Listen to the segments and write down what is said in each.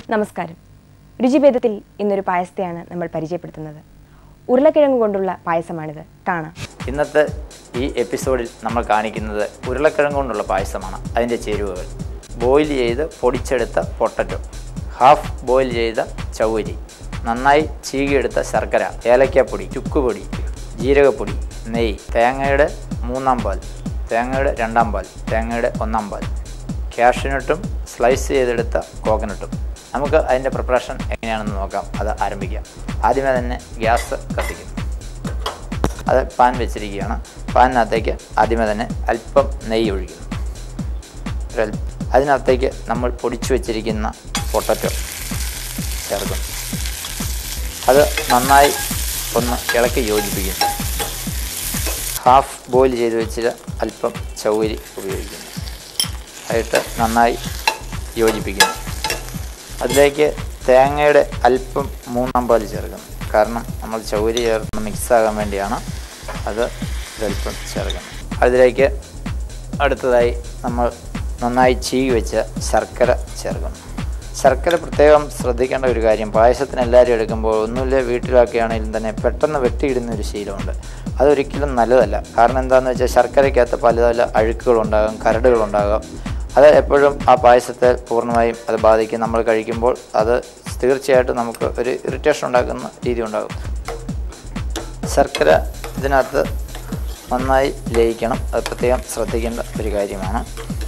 നമസ്കാരം രുചിഭേദത്തിൽ ഇന്നൊരു പായസത്തെയാണ് നമ്മൾ പരിചയപ്പെടുത്തുന്നത് ഉരുളക്കിഴങ്ങ് കൊണ്ടുള്ള പായസമാണിത് കാണാം ഇന്നത്തെ ഈ എപ്പിസോഡിൽ നമ്മൾ കാണിക്കുന്നത് ഉരുളക്കിഴങ്ങ് കൊണ്ടുള്ള പായസമാണ് അതിൻ്റെ ചേരുവകൾ ബോയിൽ ചെയ്ത് പൊടിച്ചെടുത്ത പൊട്ടറ്റോ ഹാഫ് ബോയിൽ ചെയ്ത ചൗവരി നന്നായി ചീകിയെടുത്ത ശർക്കര ഏലക്കാപ്പൊടി ചുക്കുപൊടി ജീരകപ്പൊടി നെയ്യ് തേങ്ങയുടെ മൂന്നാം പാൽ തേങ്ങയുടെ രണ്ടാം പാൽ തേങ്ങയുടെ ഒന്നാം പാൽ ക്യാഷ്യൂനട്ടും സ്ലൈസ് ചെയ്തെടുത്ത കോക്കനട്ടും നമുക്ക് അതിൻ്റെ പ്രിപ്പറേഷൻ എങ്ങനെയാണെന്ന് നോക്കാം അത് ആരംഭിക്കാം ആദ്യമേ തന്നെ ഗ്യാസ് കത്തിക്കുന്നു അത് പാൻ വെച്ചിരിക്കുകയാണ് പാനിനകത്തേക്ക് ആദ്യമേ തന്നെ അല്പം നെയ്യ് ഒഴിക്കുന്നു ഒരൽ- അതിനകത്തേക്ക് നമ്മൾ പൊടിച്ചു വെച്ചിരിക്കുന്ന പൊട്ടറ്റോ ചേർക്കുന്നു അത് നന്നായി ഒന്ന് ഇളക്കി യോജിപ്പിക്കുന്നു ഹാഫ് ബോയിൽ ചെയ്ത് വെച്ചിട്ട് അല്പം ചൗരി ഉപയോഗിക്കുന്നു ആയിട്ട് നന്നായി യോജിപ്പിക്കുന്നു അതിലേക്ക് തേങ്ങയുടെ അല്പം മൂന്നാം പാൽ ചേർക്കുന്നു കാരണം നമ്മൾ ചൗരി ചേർന്ന് മിക്സ് ആകാൻ വേണ്ടിയാണ് അത് ഒരല്പം ചേർക്കുന്നത് അതിലേക്ക് അടുത്തതായി നമ്മൾ നന്നായി ചീകി വെച്ച ശർക്കര ചേർക്കുന്നു ശർക്കര പ്രത്യേകം ശ്രദ്ധിക്കേണ്ട ഒരു കാര്യം പായസത്തിന് എല്ലാവരും എടുക്കുമ്പോൾ ഒന്നുമില്ല വീട്ടിലൊക്കെയാണെങ്കിലും തന്നെ പെട്ടെന്ന് വെട്ടിയിടുന്ന ഒരു ശീലമുണ്ട് അതൊരിക്കലും നല്ലതല്ല കാരണം എന്താണെന്ന് വെച്ചാൽ ശർക്കരയ്ക്കകത്ത് പല പല അഴുക്കുകളുണ്ടാകും കരടുകളുണ്ടാകാം അത് എപ്പോഴും ആ പായസത്തെ പൂർണ്ണമായും അത് ബാധിക്കും നമ്മൾ കഴിക്കുമ്പോൾ അത് തീർച്ചയായിട്ടും നമുക്ക് ഒരു ഇറിറ്റേഷൻ ഉണ്ടാക്കുന്ന രീതി ഉണ്ടാകും ശർക്കര ഇതിനകത്ത് നന്നായി ലയിക്കണം അത് പ്രത്യേകം ശ്രദ്ധിക്കേണ്ട ഒരു കാര്യമാണ്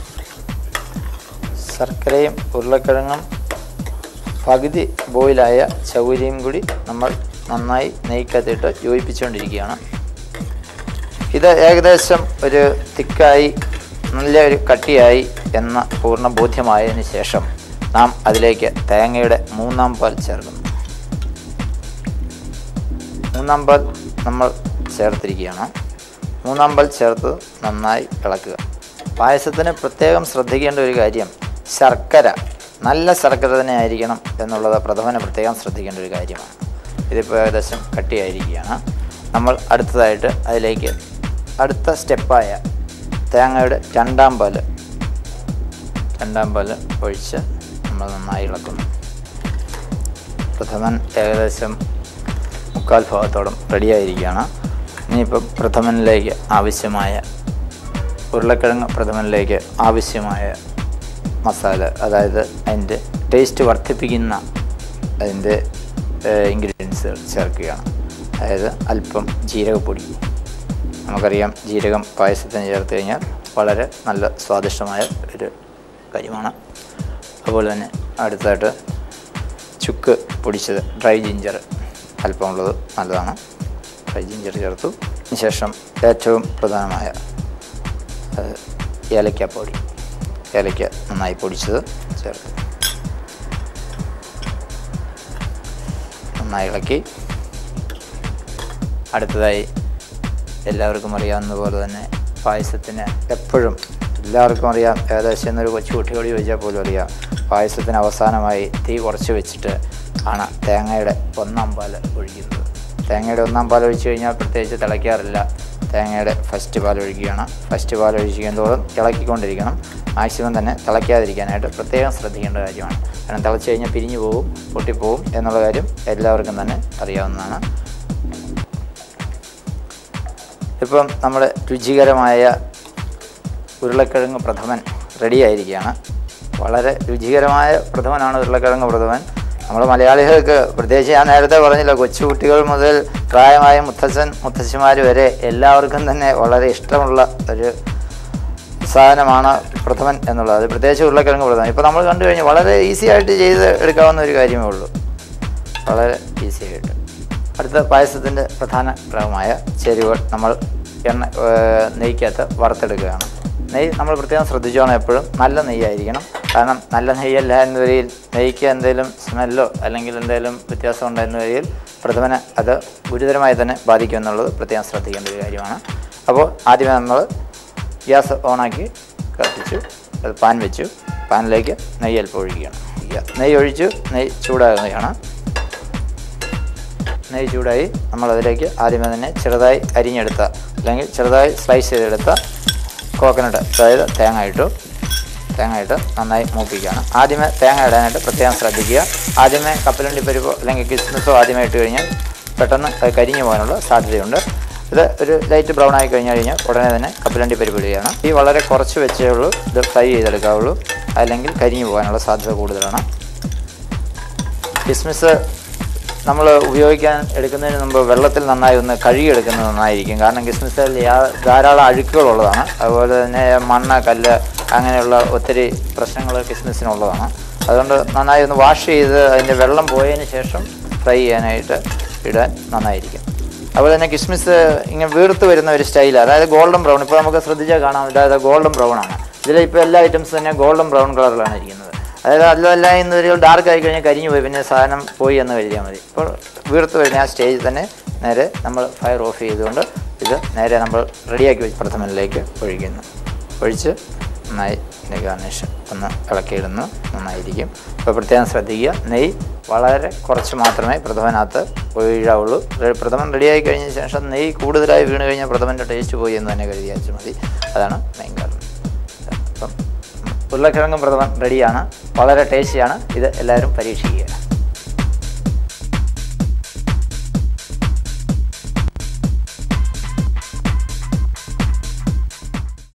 ശർക്കരയും ഉരുളക്കിഴങ്ങും പകുതി ബോയിലായ ചൗരിയും കൂടി നമ്മൾ നന്നായി നെയ്ക്കകത്തിട്ട് യോജിപ്പിച്ചുകൊണ്ടിരിക്കുകയാണ് ഇത് ഏകദേശം ഒരു തിക്കായി നല്ല ഒരു കട്ടിയായി എന്ന പൂർണ്ണ ബോധ്യമായതിന് ശേഷം നാം അതിലേക്ക് തേങ്ങയുടെ മൂന്നാം പാൽ ചേർക്കുന്നു മൂന്നാം പാൽ നമ്മൾ ചേർത്തിരിക്കുകയാണ് മൂന്നാം പാൽ ചേർത്ത് നന്നായി ഇളക്കുക പായസത്തിന് പ്രത്യേകം ശ്രദ്ധിക്കേണ്ട ഒരു കാര്യം ശർക്കര നല്ല ശർക്കര തന്നെ ആയിരിക്കണം എന്നുള്ളത് പ്രഥമന് പ്രത്യേകം ശ്രദ്ധിക്കേണ്ട ഒരു കാര്യമാണ് ഇതിപ്പോൾ ഏകദേശം കട്ടിയായിരിക്കുകയാണ് നമ്മൾ അടുത്തതായിട്ട് അതിലേക്ക് അടുത്ത സ്റ്റെപ്പായ തേങ്ങയുടെ രണ്ടാം പാൽ രണ്ടാം പാൽ ഒഴിച്ച് നമ്മൾ നന്നായി ഇളക്കുന്നു പ്രഥമൻ ഏകദേശം മുക്കാൽ ഭാഗത്തോളം റെഡിയായിരിക്കുകയാണ് ഇനിയിപ്പം പ്രഥമനിലേക്ക് ആവശ്യമായ ഉരുളക്കിഴങ്ങ് പ്രഥമനിലേക്ക് ആവശ്യമായ മസാല അതായത് അതിൻ്റെ ടേസ്റ്റ് വർദ്ധിപ്പിക്കുന്ന അതിൻ്റെ ഇൻഗ്രീഡിയൻസുകൾ ചേർക്കുകയാണ് അതായത് അല്പം ജീരകപ്പൊടി നമുക്കറിയാം ജീരകം പായസത്തിന് ചേർത്ത് കഴിഞ്ഞാൽ വളരെ നല്ല സ്വാദിഷ്ടമായ ഒരു കാര്യമാണ് അതുപോലെ തന്നെ അടുത്തതായിട്ട് ചുക്ക് പൊടിച്ചത് ഡ്രൈ ജിഞ്ചർ അല്പമുള്ളത് നല്ലതാണ് ഡ്രൈ ജിഞ്ചർ ചേർത്തു അതിനുശേഷം ഏറ്റവും പ്രധാനമായ അത് ഏലക്കാപ്പൊടി ഏലക്ക നന്നായി പൊടിച്ചത് ചേർത്ത് നന്നായി ഇളക്കി അടുത്തതായി എല്ലാവർക്കും അറിയാവുന്ന പോലെ തന്നെ പായസത്തിന് എപ്പോഴും എല്ലാവർക്കും അറിയാം ഏകദേശം എന്നൊരു കൊച്ചു കുട്ടിയോട് ചോദിച്ചാൽ പോലും അറിയാം പായസത്തിന് അവസാനമായി തീ കുറച്ച് വെച്ചിട്ട് ആണ് തേങ്ങയുടെ ഒന്നാം പാൽ ഒഴിക്കുന്നത് തേങ്ങയുടെ ഒന്നാം പാൽ ഒഴിച്ച് കഴിഞ്ഞാൽ പ്രത്യേകിച്ച് തിളയ്ക്കാറില്ല തേങ്ങയുടെ ഫസ്റ്റ് പാൽ ഒഴിക്കുകയാണ് ഫസ്റ്റ് പാൽ ഒഴിക്കുകയും തോറും ഇളക്കിക്കൊണ്ടിരിക്കണം മാക്സിമം തന്നെ തിളയ്ക്കാതിരിക്കാനായിട്ട് പ്രത്യേകം ശ്രദ്ധിക്കേണ്ട കാര്യമാണ് കാരണം തിളച്ച് കഴിഞ്ഞാൽ പിരിഞ്ഞു പോകും പൊട്ടിപ്പോവും എന്നുള്ള കാര്യം എല്ലാവർക്കും തന്നെ അറിയാവുന്നതാണ് ഇപ്പം നമ്മുടെ രുചികരമായ ഉരുളക്കിഴങ്ങ് പ്രഥമൻ റെഡി ആയിരിക്കുകയാണ് വളരെ രുചികരമായ പ്രഥമനാണ് ഉരുളക്കിഴങ്ങ് പ്രഥമൻ നമ്മൾ മലയാളികൾക്ക് പ്രത്യേകിച്ച് ഞാൻ നേരത്തെ പറഞ്ഞില്ല കൊച്ചുകുട്ടികൾ മുതൽ പ്രായമായ മുത്തച്ഛൻ മുത്തശ്ശിമാർ വരെ എല്ലാവർക്കും തന്നെ വളരെ ഇഷ്ടമുള്ള ഒരു സാധനമാണ് പ്രഥമൻ എന്നുള്ളത് അത് പ്രത്യേകിച്ച് ഉരുളക്കിഴങ്ങ് പ്രഥമൻ ഇപ്പോൾ നമ്മൾ കണ്ടു കഴിഞ്ഞാൽ വളരെ ഈസി ആയിട്ട് ചെയ്ത് എടുക്കാവുന്ന ഒരു കാര്യമേ ഉള്ളൂ വളരെ ഈസി ആയിട്ട് അടുത്ത പായസത്തിൻ്റെ പ്രധാന ഘടകമായ ചേരുവകൾ നമ്മൾ എണ്ണ ഏർ നെയ്ക്കകത്ത് വറുത്തെടുക്കുകയാണ് നെയ്യ് നമ്മൾ പ്രത്യേകം ശ്രദ്ധിച്ചോണം എപ്പോഴും നല്ല നെയ്യായിരിക്കണം കാരണം നല്ല നെയ്യല്ല എന്ന വരിയിൽ നെയ്ക്ക് എന്തെങ്കിലും സ്മെല്ലോ അല്ലെങ്കിൽ എന്തെങ്കിലും വ്യത്യാസം ഉണ്ടെന്ന വരിയിൽ പ്രഥമനെ അത് ഗുരുതരമായി തന്നെ ബാധിക്കും എന്നുള്ളത് പ്രത്യേകം ശ്രദ്ധിക്കേണ്ട ഒരു കാര്യമാണ് അപ്പോൾ ആദ്യമേ നമ്മൾ ഗ്യാസ് ഓണാക്കി കത്തിച്ചു അത് പാൻ വെച്ചു പാനിലേക്ക് നെയ്യ് അല്പം ഒഴിക്കുകയാണ് നെയ്യ് ഒഴിച്ചു നെയ്യ് ചൂടാകുകയാണ് നെയ്യ് ചൂടായി നമ്മൾ അതിലേക്ക് ആദ്യമേ തന്നെ ചെറുതായി അരിഞ്ഞെടുത്ത അല്ലെങ്കിൽ ചെറുതായി സ്ലൈസ് ചെയ്തെടുത്ത കോക്കനട്ട് അതായത് തേങ്ങ ഇട്ടു തേങ്ങ ഇട്ട് നന്നായി മൂപ്പിക്കുകയാണ് ആദ്യമേ തേങ്ങ ഇടാനായിട്ട് പ്രത്യേകം ശ്രദ്ധിക്കുക ആദ്യമേ കപ്പലണ്ടി പരിപ്പോ അല്ലെങ്കിൽ കിസ്മിസോ ആദ്യമേ ഇട്ട് കഴിഞ്ഞാൽ പെട്ടെന്ന് അത് കരിഞ്ഞു പോകാനുള്ള സാധ്യതയുണ്ട് ഇത് ഒരു ലൈറ്റ് ബ്രൗൺ ആയി കഴിഞ്ഞ് കഴിഞ്ഞാൽ ഉടനെ തന്നെ കപ്പലണ്ടി പരിപ്പ് ഇടുകയാണ് ഈ വളരെ കുറച്ച് വെച്ചേ ഉള്ളൂ ഇത് ഫ്രൈ ചെയ്തെടുക്കാവുള്ളൂ അല്ലെങ്കിൽ കരിഞ്ഞു പോകാനുള്ള സാധ്യത കൂടുതലാണ് കിസ്മിസ് നമ്മൾ ഉപയോഗിക്കാൻ എടുക്കുന്നതിന് മുമ്പ് വെള്ളത്തിൽ നന്നായി ഒന്ന് കഴുകിയെടുക്കുന്നത് നന്നായിരിക്കും കാരണം കിസ്മിസിൽ യാ- ധാരാളം അഴുക്കുകളുള്ളതാണ് അതുപോലെ തന്നെ മണ്ണ് കല്ല് അങ്ങനെയുള്ള ഒത്തിരി പ്രശ്നങ്ങൾ കിസ്മിസിനുള്ളതാണ് അതുകൊണ്ട് നന്നായി ഒന്ന് വാഷ് ചെയ്ത് അതിൻ്റെ വെള്ളം പോയതിന് ശേഷം ഫ്രൈ ചെയ്യാനായിട്ട് ഇടാൻ നന്നായിരിക്കും അതുപോലെ തന്നെ കിസ്മിസ് ഇങ്ങനെ വീർത്ത് വരുന്ന ഒരു സ്റ്റൈൽ അതായത് ഗോൾഡൻ ബ്രൗൺ ഇപ്പോൾ നമുക്ക് ശ്രദ്ധിച്ചാൽ കാണാം അതായത് ഗോൾഡൻ ബ്രൗൺ ആണ് ഇതിൽ ഇപ്പോൾ എല്ലാ ഐറ്റംസ് തന്നെ ഗോൾഡൻ ബ്രൗൺ കളറിലാണ് ഇരിക്കുന്നത് അതായത് അല്ലല്ല ഇന്നൊരു ഡാർക്ക് ആയി കഴിഞ്ഞാൽ കരിഞ്ഞു പോയി പിന്നെ സാധനം പോയി എന്ന് കരുതിയാൽ മതി ഇപ്പോൾ വീർത്ത് വരുന്ന ആ സ്റ്റേജിൽ തന്നെ നേരെ നമ്മൾ ഫയർ ഓഫ് ചെയ്തുകൊണ്ട് ഇത് നേരെ നമ്മൾ റെഡിയാക്കി വെച്ച് പ്രഥമനിലേക്ക് ഒഴിക്കുന്നു ഒഴിച്ച് നന്നായി ഇതിൻ്റെ ഗാർണിഷ് ഒന്ന് ഇളക്കിയിടുന്നു നന്നായിരിക്കും ഇപ്പോൾ പ്രത്യേകം ശ്രദ്ധിക്കുക നെയ്യ് വളരെ കുറച്ച് മാത്രമേ പ്രഥമനകത്ത് വീഴാവുള്ളൂ റെ- പ്രഥമൻ റെഡിയായി കഴിഞ്ഞ ശേഷം നെയ്യ് കൂടുതലായി വീണ് കഴിഞ്ഞാൽ പ്രഥമൻ്റെ ടേസ്റ്റ് പോയി എന്ന് തന്നെ കരുതിയാൽ മതി അതാണ് മെയിൻ കാരണം അപ്പം ഉരുളക്കിഴങ്ങും പ്രഥമൻ റെഡിയാണ് വളരെ ടേസ്റ്റിയാണ് ഇത് എല്ലാവരും പരീക്ഷിക്കുക